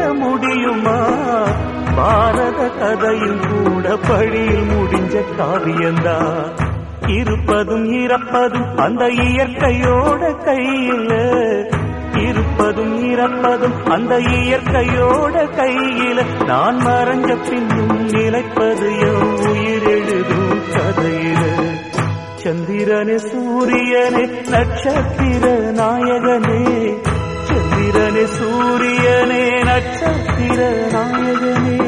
முடியுமா பாரத கதையும் கூட பழியில் முடிஞ்ச காவியந்தான் இருப்பதும் இறப்பதும் அந்த இயற்கையோட கையில இருப்பதும் இறப்பதும் அந்த இயற்கையோட கையில நான் மறைஞ்ச பின்னும் நிலைப்பது என் உயிர் எழுதும் கதையில சந்திரனே சூரியனே நட்சத்திர நாயகனே சந்திரனே சூரியனே நட்சத்திர நாயகனே